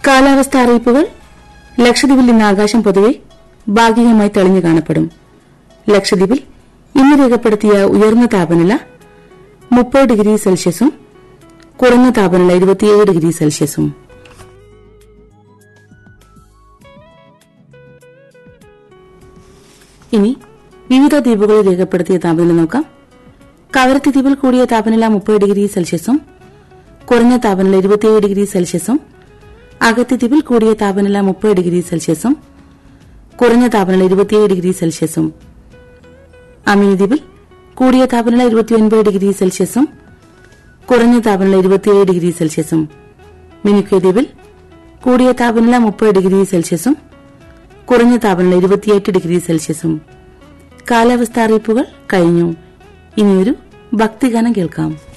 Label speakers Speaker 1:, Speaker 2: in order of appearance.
Speaker 1: കാലാവസ്ഥ അറിയിപ്പുകൾ ലക്ഷദ്വീപിൽ ഇന്ന് ആകാശം പൊതുവെ ഭാഗികമായി തെളിഞ്ഞു കാണപ്പെടും ലക്ഷദ്വീപിൽ ഇന്ന് രേഖപ്പെടുത്തിയ ഉയർന്ന താപനില മുപ്പത് ഡിഗ്രി സെൽഷ്യസും കുറഞ്ഞ താപനില ഇരുപത്തിയേഴ് ഡിഗ്രി സെൽഷ്യസും ഇനി വിവിധ ദ്വീപുകളിൽ രേഖപ്പെടുത്തിയ താപനില നോക്കാം കവരത്തി ദ്വീപിൽ കൂടിയ താപനില മുപ്പത് ഡിഗ്രി സെൽഷ്യസും കുറഞ്ഞ താപനില ഇരുപത്തിയേഴ് ഡിഗ്രി സെൽഷ്യസും അകത്തി ദ്വീപിൽ കൂടിയ താപനില മുപ്പത് ഡിഗ്രി സെൽഷ്യസും കുറഞ്ഞ താപനില ഇരുപത്തിയേഴ് ഡിഗ്രി സെൽഷ്യസും അമീൻ ദ്വീപിൽ കൂടിയ താപനില ഇരുപത്തിയൊൻപത് ഡിഗ്രി സെൽഷ്യസും കുറഞ്ഞ താപനില ഇരുപത്തിയേഴ് ഡിഗ്രി സെൽഷ്യസും മിനുക്കെ ദ്വീപിൽ കൂടിയ താപനില മുപ്പത് ഡിഗ്രി സെൽഷ്യസും കുറഞ്ഞ താപനില ഇരുപത്തിയെട്ട് ഡിഗ്രി സെൽഷ്യസും കാലാവസ്ഥ അറിയിപ്പുകൾ കഴിഞ്ഞു ഇനിയൊരു ഭക്തിഗാനം കേൾക്കാം